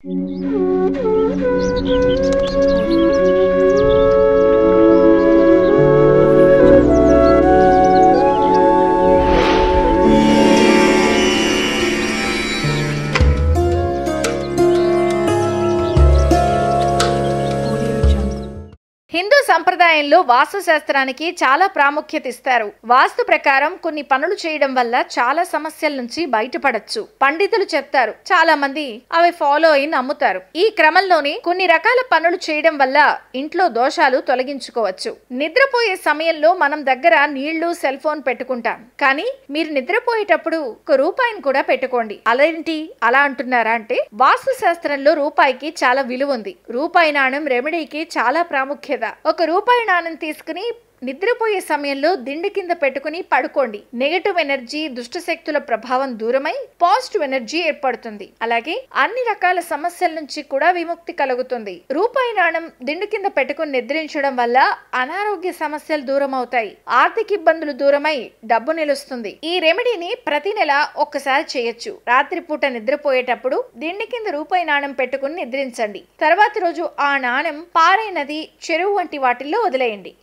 హిందూ సంప్రదాయంలో వాస్తు శాస్త్రానికి చాలా ప్రాముఖ్యత ఇస్తారు వాస్తు ప్రకారం కొన్ని పనులు చేయడం వల్ల చాలా సమస్యల నుంచి బయటపడచ్చు పండితులు చెప్తారు చాలా మంది అవి ఫాలో అయి నమ్ముతారు ఈ క్రమంలోనే కొన్ని రకాల పనులు చేయడం వల్ల ఇంట్లో దోషాలు తొలగించుకోవచ్చు నిద్రపోయే సమయంలో మనం దగ్గర నీళ్లు సెల్ ఫోన్ పెట్టుకుంటాం కానీ మీరు నిద్రపోయేటప్పుడు ఒక రూపాయిని కూడా పెట్టుకోండి అదేంటి అలా అంటున్నారా అంటే వాస్తు శాస్త్రంలో రూపాయికి చాలా విలువ ఉంది రూపాయి నాణ్యం రెమెడీకి చాలా ప్రాముఖ్యత ఒక రూపాయి నాణ్యం తీసుకుని నిద్రపోయే సమయంలో దిండు కింద పెట్టుకుని పడుకోండి నెగటివ్ ఎనర్జీ దుష్ట శక్తుల ప్రభావం దూరమై పాజిటివ్ ఎనర్జీ ఏర్పడుతుంది అలాగే అన్ని రకాల సమస్యల నుంచి కూడా విముక్తి కలుగుతుంది రూపాయి నాణం దిండు కింద పెట్టుకుని నిద్రించడం వల్ల అనారోగ్య సమస్యలు దూరం అవుతాయి ఆర్థిక ఇబ్బందులు దూరమై డబ్బు నిలుస్తుంది ఈ రెమెడీని ప్రతి నెల ఒక్కసారి చేయొచ్చు రాత్రిపూట నిద్రపోయేటప్పుడు దిండి కింద రూపాయి నాణం పెట్టుకుని నిద్రించండి తర్వాత రోజు ఆ నాణం పారే నది చెరువు వంటి వాటిల్లో వదిలేయండి